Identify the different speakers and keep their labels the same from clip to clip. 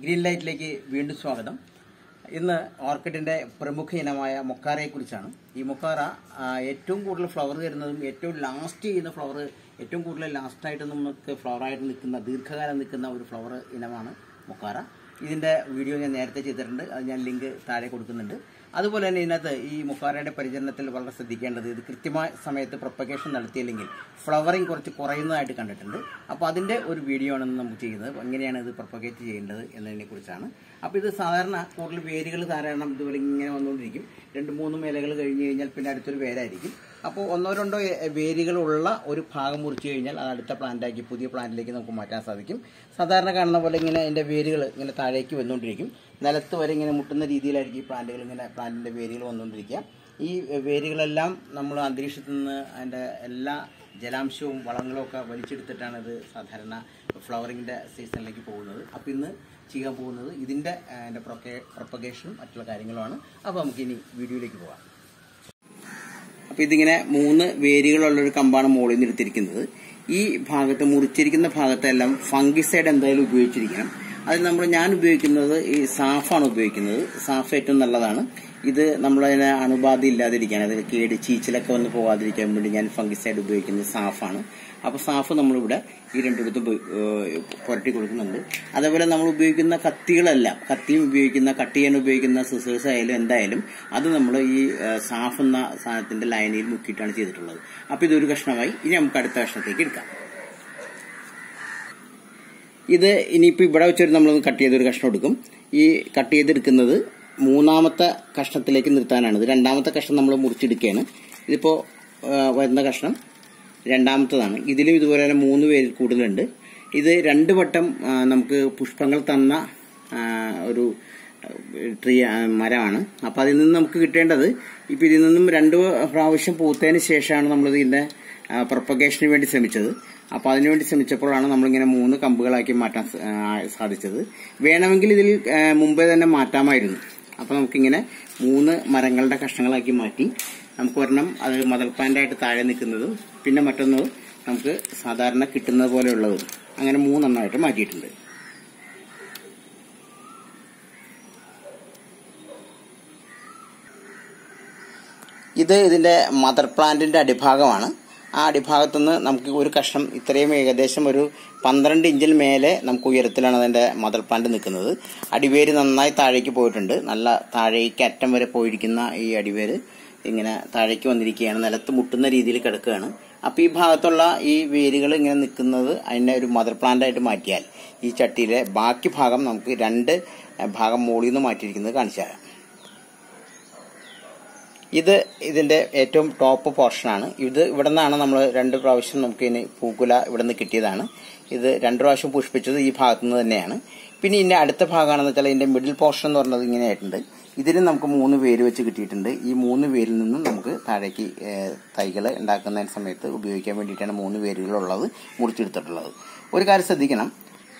Speaker 1: green ലൈറ്റിലേക്ക് വീണ്ടും സ്വാഗതം ഇന്ന് ഓർക്കിഡിന്റെ പ്രമുഖ ഇനമായ മൊക്കാരയെ കുറിച്ചാണ് ഈ മൊക്കാര ആ, ഏറ്റവും കൂടുതൽ ഫ്ലവർ തരുന്നതും ഏറ്റവും ലാസ്റ്റ് ചെയ്യുന്ന ഫ്ലവർ ഏറ്റവും കൂടുതൽ ലാസ്റ്റായിട്ട് നമുക്ക് ഫ്ലവറായിട്ട് നിൽക്കുന്ന ദീർഘകാലം നിൽക്കുന്ന ഒരു ഫ്ലവർ ഇനമാണ് മൊക്കാര ഇതിന്റെ വീഡിയോ ഞാൻ നേരത്തെ ചെയ്തിട്ടുണ്ട് അത് ഞാൻ ലിങ്ക് താഴെ കൊടുക്കുന്നുണ്ട് അതുപോലെ തന്നെ ഇതിനകത്ത് ഈ മുക്കാരയുടെ പരിചരണത്തിൽ വളരെ ശ്രദ്ധിക്കേണ്ടത് ഇത് കൃത്യമായ സമയത്ത് പ്രൊപ്പഗേഷൻ നടത്തിയില്ലെങ്കിൽ ഫ്ലവറിങ് കുറച്ച് കുറയുന്നതായിട്ട് കണ്ടിട്ടുണ്ട് അപ്പോൾ അതിൻ്റെ ഒരു വീഡിയോ ആണ് ഇന്ന് നമുക്ക് ചെയ്യുന്നത് അപ്പോൾ എങ്ങനെയാണ് ഇത് പ്രൊപ്പഗേറ്റ് ചെയ്യേണ്ടത് എന്നതിനെ കുറിച്ചാണ് അപ്പോൾ ഇത് സാധാരണ കൂടുതൽ വേരുകൾ ധാരാളം ഇതുപോലെ ഇങ്ങനെ വന്നുകൊണ്ടിരിക്കും രണ്ട് മൂന്നും ഇലകൾ കഴിഞ്ഞ് കഴിഞ്ഞാൽ പിന്നെ അടുത്തൊരു വേരായിരിക്കും അപ്പോൾ ഒന്നോ രണ്ടോ എ- വേരുകളുള്ള ഒരു ഭാഗം മുറിച്ച് കഴിഞ്ഞാൽ അത് അടുത്ത പ്ലാന്റാക്കി പുതിയ പ്ലാന്റിലേക്ക് നമുക്ക് മാറ്റാൻ സാധിക്കും സാധാരണ കാണുന്ന പോലെ ഇങ്ങനെ അതിൻ്റെ വേരുകൾ ഇങ്ങനെ താഴേക്ക് വന്നുകൊണ്ടിരിക്കും നിലത്ത് വരെ ഇങ്ങനെ മുട്ടുന്ന രീതിയിലായിരിക്കും ഈ പ്ലാന്റുകൾ ഇങ്ങനെ പ്ലാന്റിൻ്റെ വേരുകൾ വന്നുകൊണ്ടിരിക്കുക ഈ വേരുകളെല്ലാം നമ്മൾ അന്തരീക്ഷത്തിൽ നിന്ന് അതിൻ്റെ എല്ലാ ജലാംശവും വളങ്ങളും ഒക്കെ വലിച്ചെടുത്തിട്ടാണ് ഇത് സാധാരണ ഫ്ലവറിങ്ങിൻ്റെ സീസണിലേക്ക് പോകുന്നത് അപ്പോൾ ഇന്ന് ചെയ്യാൻ പോകുന്നത് ഇതിൻ്റെ അതിൻ്റെ പ്രൊപ്പഗേഷനും മറ്റുള്ള കാര്യങ്ങളുമാണ് അപ്പോൾ നമുക്ക് ഇനി വീഡിയോയിലേക്ക് പോകാം അപ്പൊ ഇതിങ്ങനെ മൂന്ന് വേരുകളുള്ള ഒരു കമ്പാണ് മുകളിൽ നിന്ന് എടുത്തിരിക്കുന്നത് ഈ ഭാഗത്ത് മുറിച്ചിരിക്കുന്ന ഭാഗത്തെല്ലാം ഫംഗിസൈഡ് എന്തായാലും ഉപയോഗിച്ചിരിക്കണം അത് നമ്മൾ ഞാൻ ഉപയോഗിക്കുന്നത് ഈ സാഫാണ് ഉപയോഗിക്കുന്നത് സാഫ് ഏറ്റവും നല്ലതാണ് ഇത് നമ്മളതിന് അണുബാധ ഇല്ലാതിരിക്കാൻ അതിന് കേട് ചീച്ചിലൊക്കെ വന്ന് പോകാതിരിക്കാൻ വേണ്ടി ഞാൻ ഫംഗിസൈഡ് ഉപയോഗിക്കുന്നത് സാഫാണ് അപ്പോൾ സാഫ് നമ്മളിവിടെ ഈ രണ്ടിടത്തും ഉപ- ഏഹ് പുരട്ടി കൊടുക്കുന്നുണ്ട് അതേപോലെ നമ്മൾ ഉപയോഗിക്കുന്ന കത്തികളെല്ലാം കത്തിയും ഉപയോഗിക്കുന്ന കട്ട് ചെയ്യാൻ ഉപയോഗിക്കുന്ന സിസേഴ്സ് ആയാലും എന്തായാലും അത് നമ്മൾ ഈ ഏഹ് സാഫ് എന്ന സാധനത്തിന്റെ ലൈനിൽ മുക്കിയിട്ടാണ് ചെയ്തിട്ടുള്ളത് അപ്പോൾ ഇതൊരു കഷ്ണമായി ഇനി നമുക്ക് അടുത്ത കഷ്ണത്തേക്ക് എടുക്കാം ഇത് ഇനിയിപ്പോൾ ഇവിടെ വെച്ചൊരു നമ്മളൊന്ന് കട്ട് ചെയ്തൊരു കഷ്ണം എടുക്കും ഈ കട്ട് ചെയ്തെടുക്കുന്നത് മൂന്നാമത്തെ കഷ്ണത്തിലേക്ക് നിർത്താനാണ് ഇത് രണ്ടാമത്തെ കഷ്ണം നമ്മൾ മുറിച്ചെടുക്കുകയാണ് ഇതിപ്പോൾ വരുന്ന കഷ്ണം രണ്ടാമത്തതാണ് ഇതിലും ഇതുപോലെ തന്നെ മൂന്ന് പേരിൽ കൂടുതലുണ്ട് ഇത് രണ്ട് വട്ടം ആ, നമുക്ക് പുഷ്പങ്ങൾ തന്ന ആ, ഒരു ട്രീ ആ, മരമാണ് അപ്പോൾ അതിൽ നിന്ന് നമുക്ക് കിട്ടേണ്ടത് ഇപ്പം ഇതിൽ നിന്നും രണ്ട് പ്രാവശ്യം പൂത്തതിന് ശേഷമാണ് നമ്മൾ ഇതിൻ്റെ പ്രൊപ്പഗേഷന് വേണ്ടി ശ്രമിച്ചത് അപ്പോൾ അതിനുവേണ്ടി ശ്രമിച്ചപ്പോഴാണ് നമ്മളിങ്ങനെ മൂന്ന് കമ്പുകളാക്കി മാറ്റാൻ സ- ആ, സാധിച്ചത് വേണമെങ്കിൽ ഇതിൽ ആ, മുമ്പേ തന്നെ മാറ്റാമായിരുന്നു അപ്പോൾ നമുക്കിങ്ങനെ മൂന്ന് മരങ്ങളുടെ കഷ്ണങ്ങളാക്കി മാറ്റി നമുക്ക് ഒരെണ്ണം അത് മദർ പ്ലാന്റായിട്ട് താഴെ നിൽക്കുന്നതും പിന്നെ മറ്റൊന്ന് നമുക്ക് സാധാരണ കിട്ടുന്നത് പോലെയുള്ളതും അങ്ങനെ മൂന്നെണ്ണമായിട്ട് മാറ്റിയിട്ടുണ്ട് ഇത് ഇതിന്റെ മദർ പ്ലാന്റിന്റെ അടിഭാഗമാണ് ആ അടിഭാഗത്തുനിന്ന് നമുക്ക് ഒരു കഷ്ണം ഇത്രയും ഏകദേശം ഒരു പന്ത്രണ്ട് ഇഞ്ചിൽ മേലെ നമുക്ക് ഉയരത്തിലാണ് അതിന്റെ മദർ പ്ലാന്റ് നിൽക്കുന്നത് അടിവേര് നന്നായി താഴേക്ക് പോയിട്ടുണ്ട് നല്ല താഴേക്ക് അറ്റം വരെ പോയിരിക്കുന്ന ഈ അടിവേര് ഇങ്ങനെ താഴേക്ക് വന്നിരിക്കുകയാണ് നിലത്ത് മുട്ടുന്ന രീതിയിൽ കിടക്കുകയാണ് അപ്പോൾ ഈ ഭാഗത്തുള്ള ഈ വേരുകൾ ഇങ്ങനെ നിൽക്കുന്നത് അതിനെ ഒരു മദർ പ്ലാന്റ് ആയിട്ട് മാറ്റിയാൽ ഈ ചട്ടിയിലെ ബാക്കി ഭാഗം നമുക്ക് രണ്ട് ഭാഗം മുകളിൽ നിന്ന് മാറ്റിയിരിക്കുന്നത് കാണിച്ചു തരാം ഇത് ഇതിന്റെ ഏറ്റവും ടോപ്പ് പോർഷനാണ് ഇത് ഇവിടെ നിന്നാണ് നമ്മൾ രണ്ട് പ്രാവശ്യം നമുക്ക് ഇനി പൂക്കുല ഇവിടെ നിന്ന് കിട്ടിയതാണ് ഇത് രണ്ട് പ്രാവശ്യം പുഷ്പിച്ചത് ഈ ഭാഗത്തു നിന്ന് തന്നെയാണ് പിന്നെ ഇതിന്റെ അടുത്ത ഭാഗമാണെന്ന് വെച്ചാൽ ഇതിന്റെ മിഡിൽ പോർഷൻ എന്ന് പറഞ്ഞത് ഇങ്ങനെയായിട്ടുണ്ട് ഇതിന് നമുക്ക് മൂന്ന് വേര് വെച്ച് കിട്ടിയിട്ടുണ്ട് ഈ മൂന്ന് വേരിൽ നിന്നും നമുക്ക് താഴേക്ക് തൈകൾ ഉണ്ടാക്കുന്ന സമയത്ത് ഉപയോഗിക്കാൻ വേണ്ടിയിട്ടാണ് മൂന്ന് വേരുകളുള്ളത് മുറിച്ചെടുത്തിട്ടുള്ളത് ഒരു കാര്യം ശ്രദ്ധിക്കണം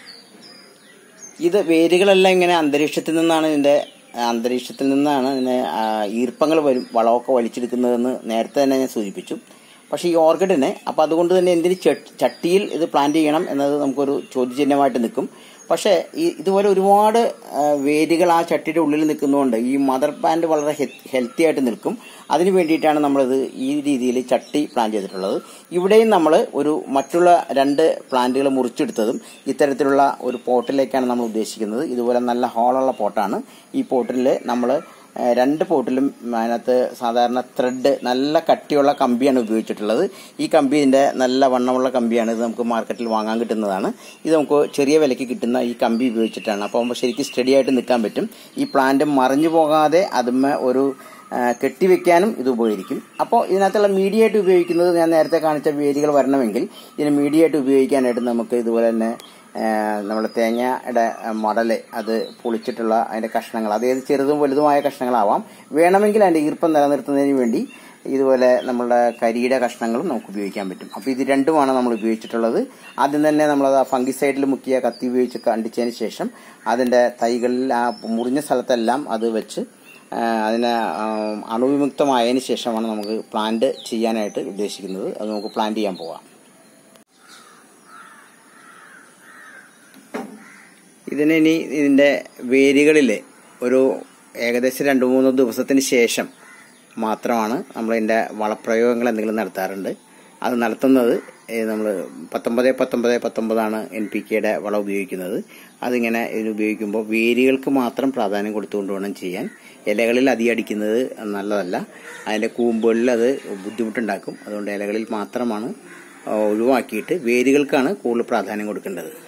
Speaker 1: ഇത് വേരുകളെല്ലാം ഇങ്ങനെ അന്തരീക്ഷത്തിൽ നിന്നാണ് ഇതിന്റെ ആ, അന്തരീക്ഷത്തിൽ നിന്നാണ് ഇതിനെ ആ, ഈർപ്പങ്ങൾ വരും വളമൊക്കെ വലിച്ചെടുക്കുന്നതെന്ന് നേരത്തെ തന്നെ ഞാൻ സൂചിപ്പിച്ചു പക്ഷേ ഈ ഓർക്കിഡിനെ അപ്പം അതുകൊണ്ട് തന്നെ എന്തിന് ചട്ട്- ചട്ടിയിൽ ഇത് പ്ലാന്റ് ചെയ്യണം എന്നത് നമുക്കൊരു ചോദ്യചിഹ്നമായിട്ട് നിൽക്കും പക്ഷേ ഈ ഇതുപോലെ ഒരുപാട് ആ, വേരുകൾ ആ ചട്ടിയുടെ ഉള്ളിൽ നിൽക്കുന്നതുകൊണ്ട് ഈ മദർ പ്ലാന്റ് വളരെ ഹെൽത്തി ആയിട്ട് നിൽക്കും അതിന് വേണ്ടിയിട്ടാണ് നമ്മളിത് ഈ രീതിയിൽ ചട്ടി പ്ലാൻ ചെയ്തിട്ടുള്ളത് ഇവിടെയും നമ്മൾ ഒരു മറ്റുള്ള രണ്ട് പ്ലാന്റുകൾ മുറിച്ചെടുത്തതും ഇത്തരത്തിലുള്ള ഒരു പോട്ടിലേക്കാണ് നമ്മൾ ഉദ്ദേശിക്കുന്നത് ഇതുപോലെ നല്ല ഹോളുള്ള പോട്ടാണ് ഈ പോട്ടിൽ നമ്മൾ രണ്ട് പോട്ടിലും അതിനകത്ത് സാധാരണ ത്രെഡ് നല്ല കട്ടിയുള്ള കമ്പിയാണ് ഉപയോഗിച്ചിട്ടുള്ളത് ഈ കമ്പി ഇതിന്റെ നല്ല വണ്ണമുള്ള കമ്പിയാണ് ഇത് നമുക്ക് മാർക്കറ്റിൽ വാങ്ങാൻ കിട്ടുന്നതാണ് ഇത് നമുക്ക് ചെറിയ വിലയ്ക്ക് കിട്ടുന്ന ഈ കമ്പി ഉപയോഗിച്ചിട്ടാണ് അപ്പോൾ നമുക്ക് ശരിക്കും സ്റ്റഡി ആയിട്ട് നിൽക്കാൻ പറ്റും ഈ പ്ലാന്റ് മറിഞ്ഞു പോകാതെ അതുമ്മ ഒരു ആ, കെട്ടിവെക്കാനും ഇത് ഉപകരിക്കും അപ്പോൾ ഇതിനകത്തുള്ള മീഡിയ ആയിട്ട് ഉപയോഗിക്കുന്നത് ഞാൻ നേരത്തെ കാണിച്ച വേരുകൾ വരണമെങ്കിൽ ഇതിന് മീഡിയ ആയിട്ട് ഉപയോഗിക്കാനായിട്ട് നമുക്ക് ഇതുപോലെ തന്നെ നമ്മുടെ തേങ്ങയുടെ മടല് അത് പൊളിച്ചിട്ടുള്ള അതിന്റെ കഷ്ണങ്ങൾ അതായത് ചെറുതും വലുതുമായ കഷ്ണങ്ങളാവാം വേണമെങ്കിൽ അതിന്റെ ഈർപ്പം നിലനിർത്തുന്നതിന് വേണ്ടി ഇതുപോലെ നമ്മളുടെ കരിയുടെ കഷ്ണങ്ങളും നമുക്ക് ഉപയോഗിക്കാൻ പറ്റും അപ്പോൾ ഇത് രണ്ടുമാണ് നമ്മൾ ഉപയോഗിച്ചിട്ടുള്ളത് ആദ്യം തന്നെ നമ്മളത് ഫംഗിസൈഡിൽ മുക്കിയ കത്തി ഉപയോഗിച്ച് കണ്ടിച്ചതിന് ശേഷം അതിന്റെ തൈകളിൽ ആ മുറിഞ്ഞ സ്ഥലത്തെല്ലാം അത് വെച്ച് ആ, അതിനെ ആ, അണുവിമുക്തമായതിനു ശേഷമാണ് നമുക്ക് പ്ലാന്റ് ചെയ്യാനായിട്ട് ഉദ്ദേശിക്കുന്നത് അത് നമുക്ക് പ്ലാന്റ് ചെയ്യാൻ പോകാം ഇതിന് ഇനി ഇതിൻ്റെ വേരുകളിൽ ഒരു ഏകദേശം രണ്ട് മൂന്ന് ദിവസത്തിന് ശേഷം മാത്രമാണ് നമ്മൾ ഇതിൻ്റെ വളപ്രയോഗങ്ങൾ എന്തെങ്കിലും നടത്താറുണ്ട് അത് നടത്തുന്നത് നമ്മൾ പത്തൊമ്പത് പത്തൊമ്പത് പത്തൊമ്പതാണ് എൻ പി കെയുടെ വളം ഉപയോഗിക്കുന്നത് അതിങ്ങനെ ഇതിന് ഉപയോഗിക്കുമ്പോൾ വേരുകൾക്ക് മാത്രം പ്രാധാന്യം കൊടുത്തുകൊണ്ട് വേണം ചെയ്യാൻ ഇലകളിൽ അതി അടിക്കുന്നത് നല്ലതല്ല അതിൻ്റെ കൂമ്പുകളിൽ അത് ബുദ്ധിമുട്ടുണ്ടാക്കും അതുകൊണ്ട് ഇലകളിൽ മാത്രമാണ് ഒഴിവാക്കിയിട്ട് വേരുകൾക്കാണ് കൂടുതൽ പ്രാധാന്യം കൊടുക്കേണ്ടത്